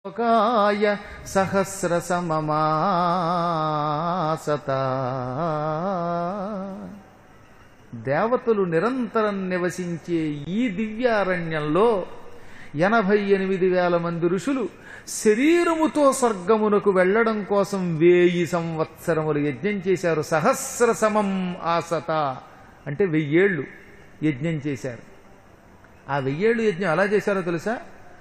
లోకాయ సహస్ర సమమాసత దేవతలు నిరంతరం నివసించే ఈ దివ్యారణ్యంలో ఎనభై ఎనిమిది వేల మంది ఋషులు శరీరముతో స్వర్గమునకు వెళ్ళడం కోసం వేయి సంవత్సరములు యజ్ఞం చేశారు సహస్ర సమం ఆసత అంటే వెయ్యేళ్ళు యజ్ఞం చేశారు ఆ వెయ్యేళ్ళు యజ్ఞం ఎలా చేశారో తెలుసా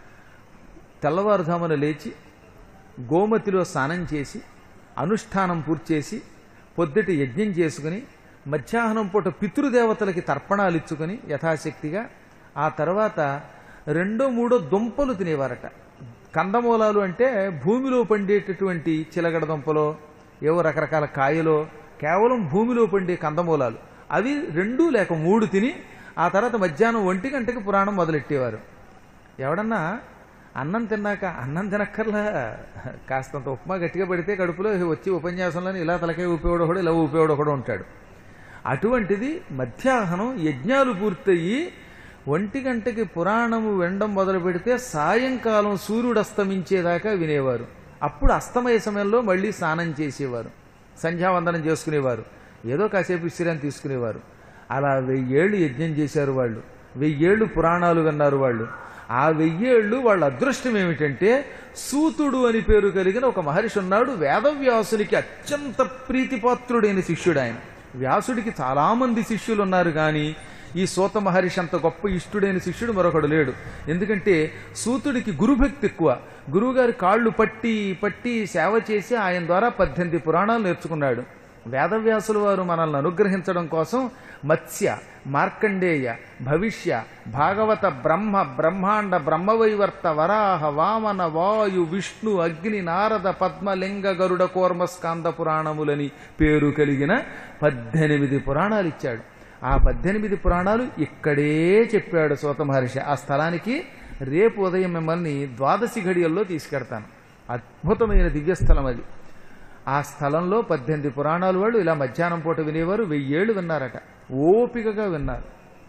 తెల్లవారుజామున లేచి గోమతిలో స్నానం చేసి అనుష్ఠానం పూర్తి చేసి పొద్దుటి యజ్ఞం చేసుకుని మధ్యాహ్నం పూట పితృదేవతలకి తర్పణాలు ఇచ్చుకొని యథాశక్తిగా ఆ తర్వాత రెండో మూడో దుంపలు తినేవారట కందమూలాలు అంటే భూమిలో పండేటటువంటి చిలగడ దుంపలో ఏవో రకరకాల కాయలో కేవలం భూమిలో పండే కందమూలాలు అవి రెండు లేక మూడు తిని ఆ తర్వాత మధ్యాహ్నం ఒంటి గంటకి పురాణం మొదలెట్టేవారు ఎవడన్నా అన్నం తిన్నాక అన్నం తినక్కర్లా కాస్తంత ఉప్మా గట్టిగా పెడితే కడుపులో వచ్చి ఉపన్యాసంలోని ఇలా తలకే ఊపేవాడు ఒకడు ఇలా ఊపేవాడు ఒకడు ఉంటాడు అటువంటిది మధ్యాహ్నం యజ్ఞాలు పూర్తయి ఒంటి గంటకి పురాణము వినడం మొదలు పెడితే సాయంకాలం సూర్యుడు అస్తమించేదాకా వినేవారు అప్పుడు అస్తమయ సమయంలో మళ్ళీ స్నానం చేసేవారు సంధ్యావందనం చేసుకునేవారు ఏదో కాసేపు విశ్రాంతి తీసుకునేవారు అలా వెయ్యేళ్ళు యజ్ఞం చేశారు వాళ్ళు వెయ్యేళ్ళు పురాణాలు విన్నారు వాళ్ళు ఆ వెయ్యేళ్ళు వాళ్ళ అదృష్టం ఏమిటంటే సూతుడు అని పేరు కలిగిన ఒక మహర్షి ఉన్నాడు వేదవ్యాసునికి అత్యంత ప్రీతిపాత్రుడైన శిష్యుడు ఆయన వ్యాసుడికి చాలామంది శిష్యులు ఉన్నారు కానీ ఈ సూత మహర్షి అంత గొప్ప ఇష్టుడైన శిష్యుడు మరొకడు లేడు ఎందుకంటే సూతుడికి గురుభక్తి ఎక్కువ గురువుగారి కాళ్ళు పట్టి పట్టి సేవ చేసి ఆయన ద్వారా పద్దెనిమిది పురాణాలు నేర్చుకున్నాడు వేదవ్యాసుల వారు మనల్ని అనుగ్రహించడం కోసం మత్స్య మార్కండేయ భవిష్య భాగవత బ్రహ్మ బ్రహ్మాండ బ్రహ్మవైవర్త వరాహ వామన వాయు విష్ణు అగ్ని నారద పద్మలింగ గరుడ కూర్మ స్కాంద పురాణములని పేరు కలిగిన పద్దెనిమిది పురాణాలు ఇచ్చాడు ఆ పద్దెనిమిది పురాణాలు ఇక్కడే చెప్పాడు సూత మహర్షి ఆ స్థలానికి రేపు ఉదయం మిమ్మల్ని ద్వాదశి ఘడియల్లో తీసుకెడతాను అద్భుతమైన దివ్యస్థలం అది ఆ స్థలంలో పద్దెనిమిది పురాణాలు వాళ్ళు ఇలా మధ్యాహ్నం పూట వినేవారు వెయ్యేళ్ళు విన్నారట ఓపికగా విన్నారు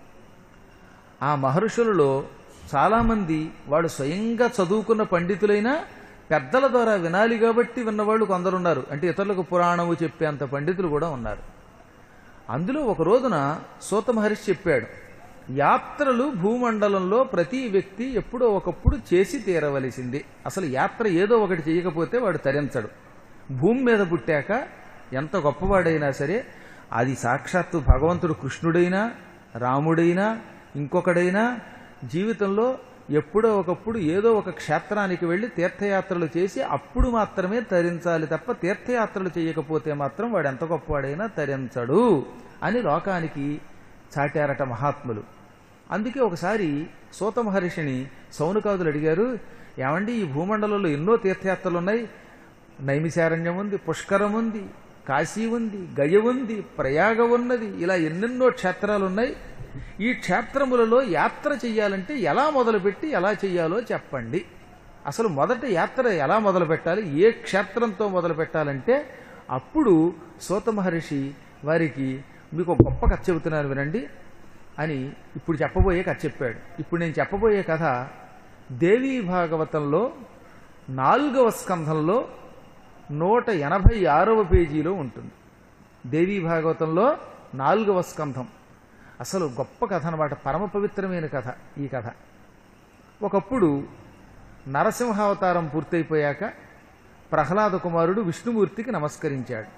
ఆ మహర్షులలో చాలామంది వాళ్ళు స్వయంగా చదువుకున్న పండితులైనా పెద్దల ద్వారా వినాలి కాబట్టి విన్నవాళ్ళు కొందరున్నారు అంటే ఇతరులకు పురాణము చెప్పేంత పండితులు కూడా ఉన్నారు అందులో ఒక రోజున సూత మహర్షి చెప్పాడు యాత్రలు భూమండలంలో ప్రతి వ్యక్తి ఎప్పుడో ఒకప్పుడు చేసి తీరవలసింది అసలు యాత్ర ఏదో ఒకటి చేయకపోతే వాడు తరించడు భూమి మీద పుట్టాక ఎంత గొప్పవాడైనా సరే అది సాక్షాత్తు భగవంతుడు కృష్ణుడైనా రాముడైనా ఇంకొకడైనా జీవితంలో ఎప్పుడో ఒకప్పుడు ఏదో ఒక క్షేత్రానికి వెళ్ళి తీర్థయాత్రలు చేసి అప్పుడు మాత్రమే తరించాలి తప్ప తీర్థయాత్రలు చేయకపోతే మాత్రం వాడు ఎంత గొప్పవాడైనా తరించడు అని లోకానికి చాటారట మహాత్ములు అందుకే ఒకసారి సూత మహర్షిని సౌనకాదులు అడిగారు ఏమండి ఈ భూమండలంలో ఎన్నో తీర్థయాత్రలు ఉన్నాయి నైమిశారణ్యం ఉంది పుష్కరం ఉంది కాశీ ఉంది గయ ఉంది ప్రయాగ ఉన్నది ఇలా ఎన్నెన్నో క్షేత్రాలు ఉన్నాయి ఈ క్షేత్రములలో యాత్ర చెయ్యాలంటే ఎలా మొదలుపెట్టి ఎలా చెయ్యాలో చెప్పండి అసలు మొదట యాత్ర ఎలా మొదలు పెట్టాలి ఏ క్షేత్రంతో మొదలు పెట్టాలంటే అప్పుడు సూత మహర్షి వారికి మీకు ఒక గొప్ప కథ చెబుతున్నాను వినండి అని ఇప్పుడు చెప్పబోయే కథ చెప్పాడు ఇప్పుడు నేను చెప్పబోయే కథ దేవీ భాగవతంలో నాలుగవ స్కంధంలో నూట ఎనభై ఆరవ పేజీలో ఉంటుంది దేవీ భాగవతంలో నాలుగవ స్కంధం అసలు గొప్ప కథ అనమాట పరమ పవిత్రమైన కథ ఈ కథ ఒకప్పుడు నరసింహావతారం పూర్తయిపోయాక ప్రహ్లాద కుమారుడు విష్ణుమూర్తికి నమస్కరించాడు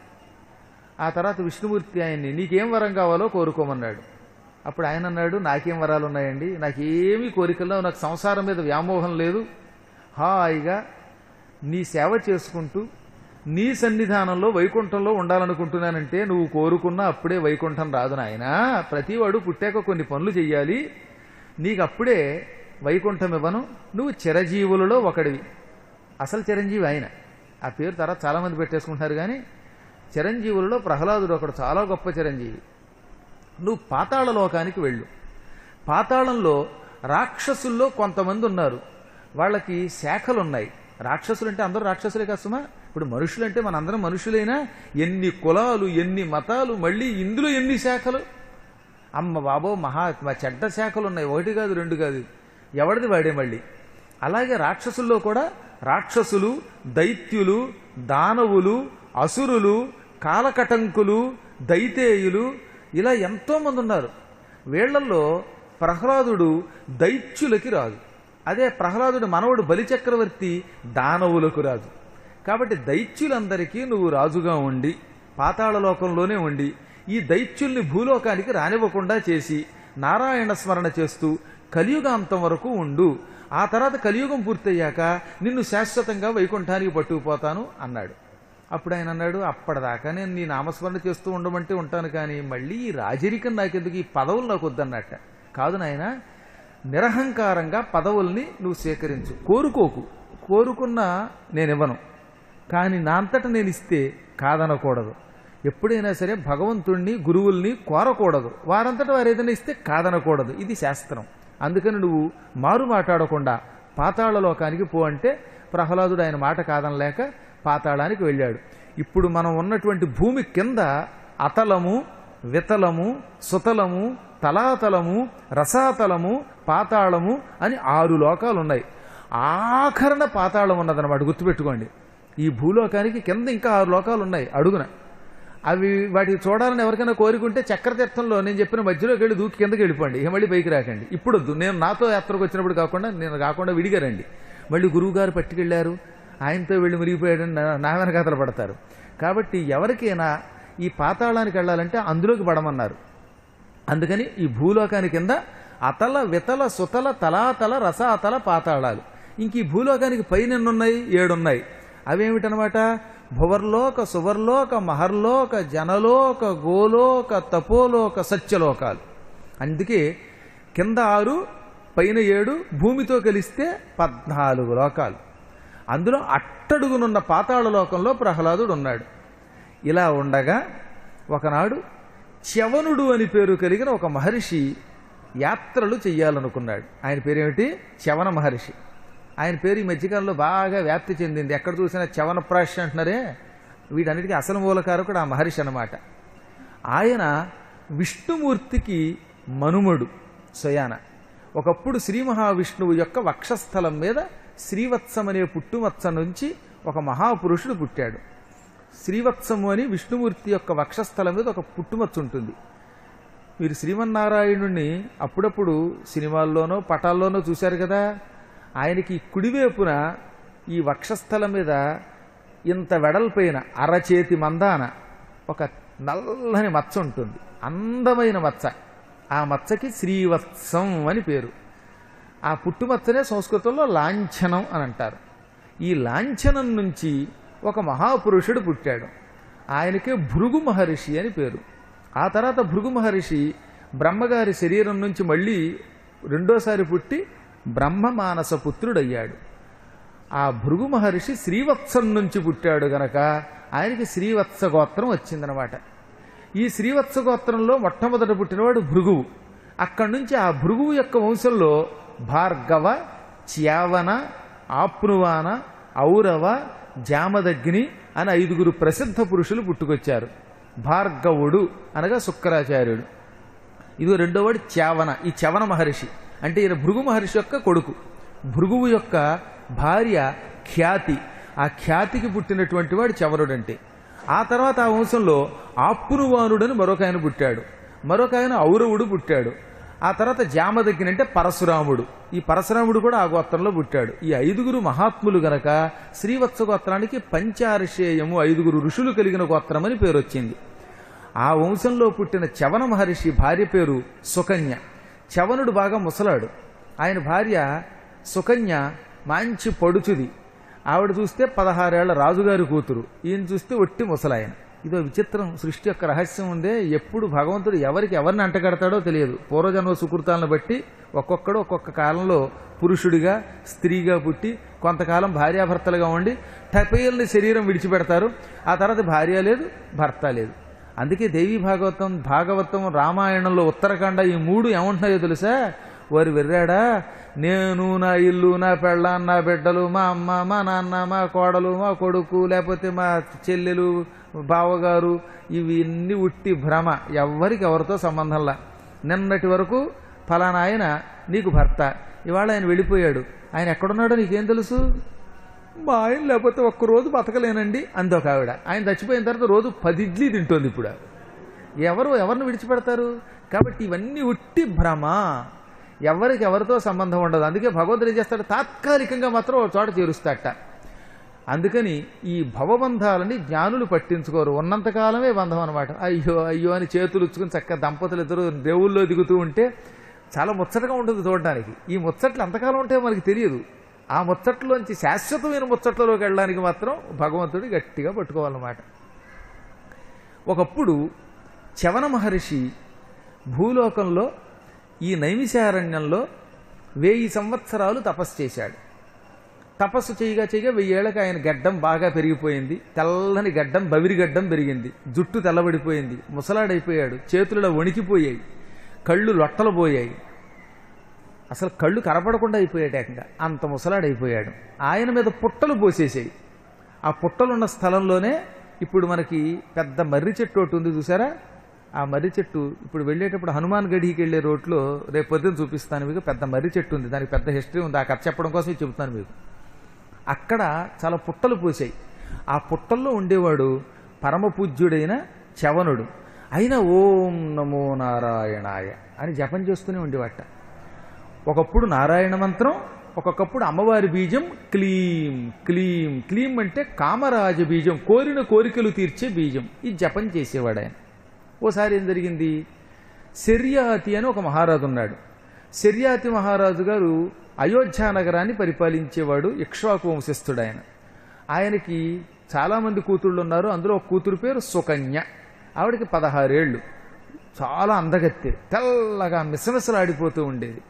ఆ తర్వాత విష్ణుమూర్తి ఆయన్ని నీకేం వరం కావాలో కోరుకోమన్నాడు అప్పుడు ఆయన అన్నాడు నాకేం వరాలు ఉన్నాయండి నాకేమీ కోరికల్లో నాకు సంసారం మీద వ్యామోహం లేదు హాయిగా నీ సేవ చేసుకుంటూ నీ సన్నిధానంలో వైకుంఠంలో ఉండాలనుకుంటున్నానంటే నువ్వు కోరుకున్నా అప్పుడే వైకుంఠం రాదు నాయన ప్రతివాడు పుట్టాక కొన్ని పనులు చెయ్యాలి నీకు అప్పుడే వైకుంఠం ఇవ్వను నువ్వు చిరజీవులలో ఒకడివి అసలు చిరంజీవి ఆయన ఆ పేరు తర్వాత చాలామంది పెట్టేసుకుంటున్నారు కానీ చిరంజీవులలో ప్రహ్లాదుడు ఒకడు చాలా గొప్ప చిరంజీవి నువ్వు పాతాళ లోకానికి వెళ్ళు పాతాళంలో రాక్షసుల్లో కొంతమంది ఉన్నారు వాళ్ళకి శాఖలు ఉన్నాయి రాక్షసులు అంటే అందరూ రాక్షసులే కష్టమా ఇప్పుడు మనుషులంటే మనందరం మనుషులైనా ఎన్ని కులాలు ఎన్ని మతాలు మళ్ళీ ఇందులో ఎన్ని శాఖలు అమ్మ బాబో మహా మా చెడ్డ శాఖలు ఉన్నాయి ఒకటి కాదు రెండు కాదు ఎవడిది వాడే మళ్ళీ అలాగే రాక్షసుల్లో కూడా రాక్షసులు దైత్యులు దానవులు అసురులు కాలకటంకులు దైతేయులు ఇలా ఎంతో మంది ఉన్నారు వీళ్లలో ప్రహ్లాదుడు దైత్యులకి రాదు అదే ప్రహ్లాదుడు మనవడు బలిచక్రవర్తి దానవులకు రాజు కాబట్టి దైత్యులందరికీ నువ్వు రాజుగా ఉండి పాతాళ లోకంలోనే ఉండి ఈ దైత్యుల్ని భూలోకానికి రానివ్వకుండా చేసి నారాయణ స్మరణ చేస్తూ కలియుగాంతం వరకు ఉండు ఆ తర్వాత కలియుగం పూర్తయ్యాక నిన్ను శాశ్వతంగా వైకుంఠానికి పట్టుకుపోతాను అన్నాడు అప్పుడు ఆయన అన్నాడు అప్పటిదాకా నేను నీ నామస్మరణ చేస్తూ ఉండమంటే ఉంటాను కానీ మళ్ళీ ఈ రాజరికం నాకెందుకు ఈ పదవులు నాకు వద్దన్నట్ట కాదు నాయన నిరహంకారంగా పదవుల్ని నువ్వు స్వీకరించు కోరుకోకు కోరుకున్నా నేను ఇవ్వను కానీ నా అంతట నేను ఇస్తే కాదనకూడదు ఎప్పుడైనా సరే భగవంతుణ్ణి గురువుల్ని కోరకూడదు వారంతట వారు ఏదైనా ఇస్తే కాదనకూడదు ఇది శాస్త్రం అందుకని నువ్వు మారు మాట్లాడకుండా పాతాళ లోకానికి పో అంటే ప్రహ్లాదుడు ఆయన మాట కాదనలేక పాతాళానికి వెళ్ళాడు ఇప్పుడు మనం ఉన్నటువంటి భూమి కింద అతలము వితలము సుతలము తలాతలము రసాతలము పాతాళము అని ఆరు లోకాలు ఉన్నాయి ఆఖరణ పాతాళం ఉన్నదన్నమాట గుర్తుపెట్టుకోండి ఈ భూలోకానికి కింద ఇంకా ఆరు లోకాలు ఉన్నాయి అడుగున అవి వాటికి చూడాలని ఎవరికైనా కోరుకుంటే చక్రతీర్థంలో నేను చెప్పిన మధ్యలోకి వెళ్ళి దూకి కిందకి వెళ్ళిపోండి ఇక మళ్ళీ పైకి రాకండి ఇప్పుడు వద్దు నేను నాతో యాత్రకు వచ్చినప్పుడు కాకుండా నేను కాకుండా విడిగా రండి మళ్ళీ గురువు గారు పట్టుకెళ్లారు ఆయనతో వెళ్ళి మురిగిపోయాడని నా- నా వెనకాతలు పడతారు కాబట్టి ఎవరికైనా ఈ పాతాళానికి వెళ్ళాలంటే అందులోకి పడమన్నారు అందుకని ఈ భూలోకాని కింద అతల వితల సుతల తలాతల రసాతల పాతాళాలు ఇంక ఈ భూలోకానికి పైన ఎన్నున్నాయి ఏడున్నాయి అవేమిటనమాట భువర్లోక సువర్లోక మహర్లోక జనలోక గోలోక తపోలోక సత్యలోకాలు అందుకే కింద ఆరు పైన ఏడు భూమితో కలిస్తే పద్నాలుగు లోకాలు అందులో అట్టడుగునున్న పాతాళ లోకంలో ప్రహ్లాదుడు ఉన్నాడు ఇలా ఉండగా ఒకనాడు చవనుడు అని పేరు కలిగిన ఒక మహర్షి యాత్రలు చెయ్యాలనుకున్నాడు ఆయన పేరేమిటి చవన మహర్షి ఆయన పేరు ఈ మధ్యకాలంలో బాగా వ్యాప్తి చెందింది ఎక్కడ చూసినా చవన ప్రాశ్ అంటున్నారే వీటన్నిటికీ అసలు మూలకారకుడు ఆ మహర్షి అన్నమాట ఆయన విష్ణుమూర్తికి మనుమడు స్వయాన ఒకప్పుడు శ్రీ మహావిష్ణువు యొక్క వక్షస్థలం మీద శ్రీవత్సం అనే పుట్టుమచ్చ నుంచి ఒక మహాపురుషుడు పుట్టాడు శ్రీవత్సము అని విష్ణుమూర్తి యొక్క వక్షస్థలం మీద ఒక పుట్టుమచ్చ ఉంటుంది మీరు శ్రీమన్నారాయణుణ్ణి అప్పుడప్పుడు సినిమాల్లోనో పటాల్లోనో చూశారు కదా ఆయనకి కుడివైపున ఈ వక్షస్థలం మీద ఇంత వెడల్పైన అరచేతి మందాన ఒక నల్లని మచ్చ ఉంటుంది అందమైన మచ్చ ఆ మచ్చకి శ్రీవత్సం అని పేరు ఆ పుట్టుమచ్చనే సంస్కృతంలో లాంఛనం అని అంటారు ఈ లాంఛనం నుంచి ఒక మహాపురుషుడు పుట్టాడు ఆయనకే భృగు మహర్షి అని పేరు ఆ తర్వాత భృగు మహర్షి బ్రహ్మగారి శరీరం నుంచి మళ్ళీ రెండోసారి పుట్టి బ్రహ్మ మానస పుత్రుడయ్యాడు ఆ భృగు మహర్షి శ్రీవత్సం నుంచి పుట్టాడు గనక ఆయనకి శ్రీవత్స గోత్రం వచ్చిందనమాట ఈ శ్రీవత్స గోత్రంలో మొట్టమొదట పుట్టినవాడు భృగువు అక్కడి నుంచి ఆ భృగువు యొక్క వంశంలో భార్గవ చ్యావన ఆప్నువాన ఔరవ జామదగ్ని అని ఐదుగురు ప్రసిద్ధ పురుషులు పుట్టుకొచ్చారు భార్గవుడు అనగా శుక్రాచార్యుడు ఇదిగో రెండోవాడు చ్యావన ఈ చవన మహర్షి అంటే ఈయన భృగు మహర్షి యొక్క కొడుకు భృగువు యొక్క భార్య ఖ్యాతి ఆ ఖ్యాతికి పుట్టినటువంటి వాడు చవరుడంటే ఆ తర్వాత ఆ వంశంలో ఆప్పునువానుడని మరొక ఆయన పుట్టాడు మరొక ఆయన ఔరవుడు పుట్టాడు ఆ తర్వాత జామదగ్గిని అంటే పరశురాముడు ఈ పరశురాముడు కూడా ఆ గోత్రంలో పుట్టాడు ఈ ఐదుగురు మహాత్ములు గనక శ్రీవత్స గోత్రానికి పంచార్షేయము ఐదుగురు ఋషులు కలిగిన గోత్రం అని పేరు వచ్చింది ఆ వంశంలో పుట్టిన చవన మహర్షి భార్య పేరు సుకన్య చవనుడు బాగా ముసలాడు ఆయన భార్య సుకన్య మంచి పడుచుది ఆవిడ చూస్తే పదహారేళ్ల రాజుగారి కూతురు ఈయన చూస్తే ఒట్టి ముసలాయన ఇదో విచిత్రం సృష్టి యొక్క రహస్యం ఉందే ఎప్పుడు భగవంతుడు ఎవరికి ఎవరిని అంటగడతాడో తెలియదు పూర్వజన్మ సుకృతాలను బట్టి ఒక్కొక్కడు ఒక్కొక్క కాలంలో పురుషుడిగా స్త్రీగా పుట్టి కొంతకాలం భార్యాభర్తలుగా ఉండి టపేల్ని శరీరం విడిచిపెడతారు ఆ తర్వాత భార్య లేదు భర్త లేదు అందుకే దేవి భాగవతం భాగవతం రామాయణంలో ఉత్తరాఖండ ఈ మూడు ఏమంటున్నాయో తెలుసా వారు వెర్రాడా నేను నా ఇల్లు నా పెళ్ళాం నా బిడ్డలు మా అమ్మ మా నాన్న మా కోడలు మా కొడుకు లేకపోతే మా చెల్లెలు బావగారు ఇవి ఇన్ని ఉట్టి భ్రమ ఎవ్వరికి ఎవరితో సంబంధంలా నిన్నటి వరకు ఫలానా ఆయన నీకు భర్త ఇవాళ ఆయన వెళ్ళిపోయాడు ఆయన ఎక్కడున్నాడో నీకేం తెలుసు మా ఆయన లేకపోతే ఒక్క రోజు బతకలేనండి అంది ఒక ఆవిడ ఆయన చచ్చిపోయిన తర్వాత రోజు పది ఇడ్లీ తింటోంది ఇప్పుడు ఎవరు ఎవరిని విడిచిపెడతారు కాబట్టి ఇవన్నీ ఉట్టి భ్రమ ఎవరికి ఎవరితో సంబంధం ఉండదు అందుకే భగవంతుడు ఏం చేస్తాడు తాత్కాలికంగా మాత్రం ఒక చోట చేరుస్తాడట అందుకని ఈ భవబంధాలని జ్ఞానులు పట్టించుకోరు ఉన్నంతకాలమే బంధం అనమాట అయ్యో అయ్యో అని చేతులు ఉచ్చుకుని చక్కగా దంపతులు ఇద్దరు దేవుల్లో దిగుతూ ఉంటే చాలా ముచ్చటగా ఉంటుంది చూడడానికి ఈ ముచ్చట్లు ఎంతకాలం ఉంటే మనకి తెలియదు ఆ ముచ్చట్లోంచి శాశ్వతమైన ముచ్చట్లలోకి వెళ్ళడానికి మాత్రం భగవంతుడు గట్టిగా పట్టుకోవాలన్నమాట ఒకప్పుడు చవన మహర్షి భూలోకంలో ఈ నైమిషారణ్యంలో వెయ్యి సంవత్సరాలు తపస్సు చేశాడు తపస్సు చేయగా చేయగా వెయ్యేళ్ళకి ఆయన గడ్డం బాగా పెరిగిపోయింది తెల్లని గడ్డం బవిరి గడ్డం పెరిగింది జుట్టు తెల్లబడిపోయింది ముసలాడైపోయాడు చేతులలో వణికిపోయాయి కళ్ళు లొట్టలు పోయాయి అసలు కళ్ళు కనపడకుండా అయిపోయాడు ఏకంగా అంత ముసలాడైపోయాడు ఆయన మీద పుట్టలు పోసేసాయి ఆ పుట్టలున్న స్థలంలోనే ఇప్పుడు మనకి పెద్ద మర్రి చెట్టు ఒకటి ఉంది చూసారా ఆ మర్రి చెట్టు ఇప్పుడు వెళ్ళేటప్పుడు హనుమాన్ గడికి వెళ్ళే రోడ్లో రేపు పొద్దున్న చూపిస్తాను మీకు పెద్ద మర్రి చెట్టు ఉంది దానికి పెద్ద హిస్టరీ ఉంది ఆ కథ చెప్పడం కోసం ఇది చెబుతాను మీకు అక్కడ చాలా పుట్టలు పోసాయి ఆ పుట్టల్లో ఉండేవాడు పరమ పూజ్యుడైన చవనుడు అయినా ఓం నమో నారాయణాయ అని జపం చేస్తూనే ఉండేవాట ఒకప్పుడు నారాయణ మంత్రం ఒక్కొక్కప్పుడు అమ్మవారి బీజం క్లీం క్లీం క్లీం అంటే కామరాజ బీజం కోరిన కోరికలు తీర్చే బీజం ఇది జపం చేసేవాడు ఆయన ఓసారి ఏం జరిగింది శర్యాతి అని ఒక మహారాజు ఉన్నాడు శర్యాతి మహారాజు గారు అయోధ్య నగరాన్ని పరిపాలించేవాడు ఇక్ష్వాకు వంశస్థుడు ఆయన ఆయనకి చాలామంది కూతుళ్ళు ఉన్నారు అందులో ఒక కూతురు పేరు సుకన్య ఆవిడకి పదహారేళ్ళు చాలా అందగత్తె తెల్లగా మిసమిసలాడిపోతూ ఉండేది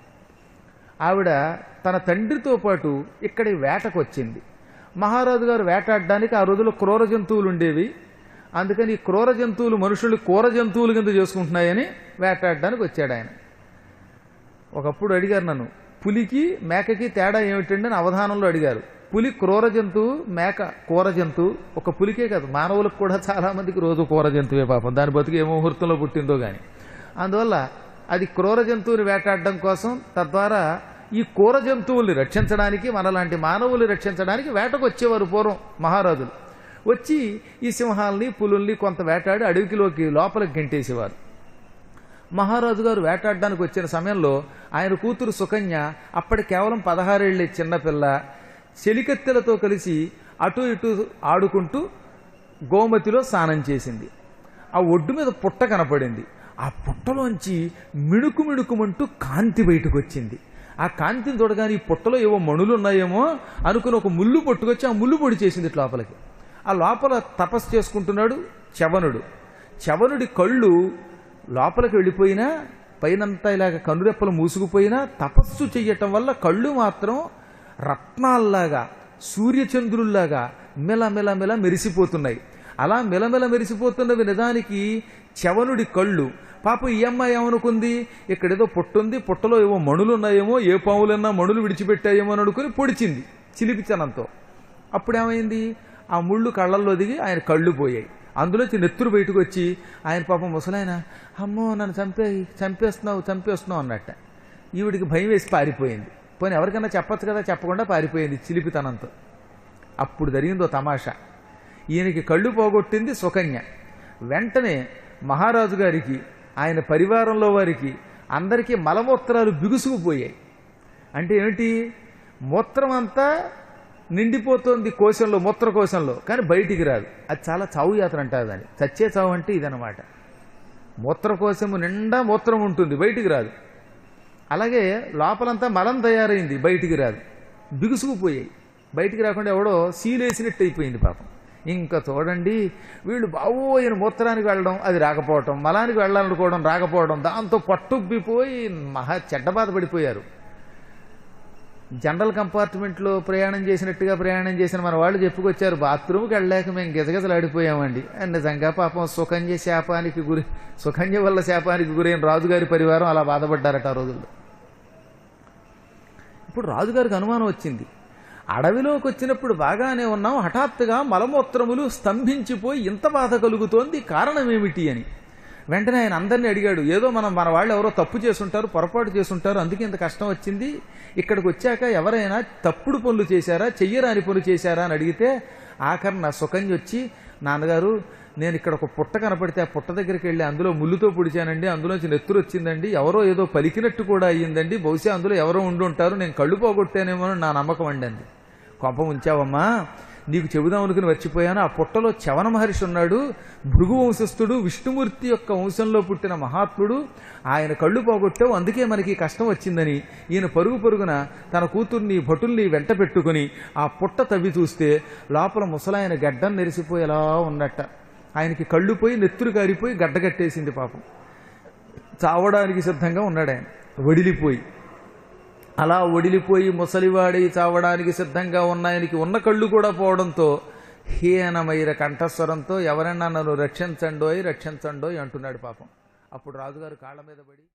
ఆవిడ తన తండ్రితో పాటు ఇక్కడి వేటకు వచ్చింది మహారాజు గారు వేటాడడానికి ఆ రోజుల్లో క్రూర జంతువులు ఉండేవి అందుకని ఈ క్రూర జంతువులు మనుషులు కూర జంతువుల కింద చేసుకుంటున్నాయని వేటాడడానికి వచ్చాడు ఆయన ఒకప్పుడు అడిగారు నన్ను పులికి మేకకి తేడా ఏమిటండి అని అవధానంలో అడిగారు పులి క్రూర జంతువు మేక కూర జంతువు ఒక పులికే కాదు మానవులకు కూడా చాలా మందికి రోజు కూర జంతువే పాపం దాని బతుకు ఏ ముహూర్తంలో పుట్టిందో గాని అందువల్ల అది క్రూర జంతువుని వేటాడడం కోసం తద్వారా ఈ కూర జంతువుల్ని రక్షించడానికి మనలాంటి మానవుల్ని రక్షించడానికి వేటకు వచ్చేవారు పూర్వం మహారాజులు వచ్చి ఈ సింహాల్ని పులుల్ని కొంత వేటాడి అడవికిలోకి లోపలికి గెంటేసేవారు మహారాజు గారు వేటాడడానికి వచ్చిన సమయంలో ఆయన కూతురు సుకన్య అప్పటి కేవలం పదహారేళ్ల చిన్నపిల్ల చెలికత్తెలతో కలిసి అటు ఇటు ఆడుకుంటూ గోమతిలో స్నానం చేసింది ఆ ఒడ్డు మీద పుట్ట కనపడింది ఆ పుట్టలోంచి మిణుకు మిణుకుమంటూ కాంతి బయటకు వచ్చింది ఆ కాంతిని చూడగానే ఈ పుట్టలో ఏవో మణులు ఉన్నాయేమో అనుకుని ఒక ముళ్ళు పట్టుకొచ్చి ఆ ముళ్ళు పొడి చేసింది ఇటు లోపలికి ఆ లోపల తపస్సు చేసుకుంటున్నాడు చవనుడు చవనుడి కళ్ళు లోపలికి వెళ్ళిపోయినా పైనంతా ఇలాగ కనురెప్పలు మూసుకుపోయినా తపస్సు చెయ్యటం వల్ల కళ్ళు మాత్రం రత్నాల్లాగా సూర్యచంద్రుల్లాగా మెలమెల మెల మెరిసిపోతున్నాయి అలా మెలమెల మెరిసిపోతున్నవి నిజానికి చవనుడి కళ్ళు పాపం ఈ అమ్మాయి ఏమనుకుంది ఇక్కడేదో పొట్టుంది పొట్టలో ఏవో మణులు ఉన్నాయేమో ఏ పాములన్నా మణులు విడిచిపెట్టాయేమో అని అనుకుని పొడిచింది చిలిపిచనంతో అప్పుడేమైంది ఆ ముళ్ళు కళ్ళల్లో దిగి ఆయన కళ్ళు పోయాయి అందులోంచి నెత్తురు బయటకు వచ్చి ఆయన పాపం ముసలాయన అమ్మో నన్ను చంపే చంపేస్తున్నావు చంపేస్తున్నావు అన్నట్ట ఈవిడికి భయం వేసి పారిపోయింది పోనీ ఎవరికైనా చెప్పొచ్చు కదా చెప్పకుండా పారిపోయింది చిలిపితనంతో అప్పుడు జరిగిందో తమాషా ఈయనకి కళ్ళు పోగొట్టింది సుకన్య వెంటనే మహారాజు గారికి ఆయన పరివారంలో వారికి అందరికీ మలమూత్రాలు బిగుసుకుపోయాయి అంటే ఏమిటి మూత్రం అంతా నిండిపోతోంది కోశంలో మూత్ర కోశంలో కానీ బయటికి రాదు అది చాలా చావు యాత్ర అంటారు దాన్ని చచ్చే చావు అంటే ఇదనమాట మూత్రకోశము నిండా మూత్రం ఉంటుంది బయటికి రాదు అలాగే లోపలంతా మలం తయారైంది బయటికి రాదు బిగుసుకుపోయాయి బయటికి రాకుండా ఎవడో సీలేసినట్టు అయిపోయింది పాపం ఇంకా చూడండి వీళ్ళు బావోయిన మూత్రానికి వెళ్ళడం అది రాకపోవటం మలానికి వెళ్ళాలనుకోవడం రాకపోవడం దాంతో పట్టుబ్బిపోయి మహా చెడ్డ బాధ పడిపోయారు జనరల్ కంపార్ట్మెంట్లో ప్రయాణం చేసినట్టుగా ప్రయాణం చేసిన మన వాళ్ళు చెప్పుకొచ్చారు బాత్రూమ్కి వెళ్ళలేక మేము గిజగిజలాడిపోయామండి అండ్ నిజంగా పాపం సుకన్య శాపానికి గురి సుకన్య వల్ల శాపానికి గురైన రాజుగారి పరివారం అలా బాధపడ్డారట ఆ రోజుల్లో ఇప్పుడు రాజుగారికి అనుమానం వచ్చింది అడవిలోకి వచ్చినప్పుడు బాగానే ఉన్నాం హఠాత్తుగా మలమూత్రములు స్తంభించిపోయి ఇంత బాధ కలుగుతోంది కారణమేమిటి అని వెంటనే ఆయన అందరినీ అడిగాడు ఏదో మనం మన వాళ్ళు ఎవరో తప్పు చేసుంటారు పొరపాటు చేసుంటారు అందుకే ఇంత కష్టం వచ్చింది ఇక్కడికి వచ్చాక ఎవరైనా తప్పుడు పనులు చేశారా చెయ్యరాని పనులు చేశారా అని అడిగితే ఆఖరణ సుకంజి వచ్చి నాన్నగారు నేను ఇక్కడ ఒక పుట్ట కనపడితే ఆ పుట్ట దగ్గరికి వెళ్ళి అందులో ముళ్ళుతో పొడిచానండి అందులోంచి నెత్తురు వచ్చింది ఎవరో ఏదో పలికినట్టు కూడా అయ్యిందండి బహుశా అందులో ఎవరో ఉండి ఉంటారు నేను కళ్ళు పోగొట్టానేమో అని నా నమ్మకం అండి అంది కొంప ఉంచావమ్మా నీకు చెబుదాం అనుకుని వచ్చిపోయాను ఆ పుట్టలో చవన మహర్షి ఉన్నాడు భృగు వంశస్థుడు విష్ణుమూర్తి యొక్క వంశంలో పుట్టిన మహాత్ముడు ఆయన కళ్ళు పోగొట్టావు అందుకే మనకి ఈ కష్టం వచ్చిందని ఈయన పరుగు పరుగున తన కూతుర్ని భటుల్ని వెంట పెట్టుకుని ఆ పుట్ట తవ్వి చూస్తే లోపల ముసలాయన గడ్డం నెరిసిపోయేలా ఉన్నట్ట ఆయనకి కళ్ళు పోయి నెత్తురు కారిపోయి గడ్డగట్టేసింది పాపం చావడానికి సిద్ధంగా ఉన్నాడు ఆయన వడిలిపోయి అలా ఒడిలిపోయి ముసలివాడి చావడానికి సిద్ధంగా ఉన్న ఆయనకి ఉన్న కళ్ళు కూడా పోవడంతో హీనమైన కంఠస్వరంతో ఎవరైనా నన్ను రక్షించండోయ్ రక్షించండోయ్ అంటున్నాడు పాపం అప్పుడు రాజుగారు కాళ్ళ మీద పడి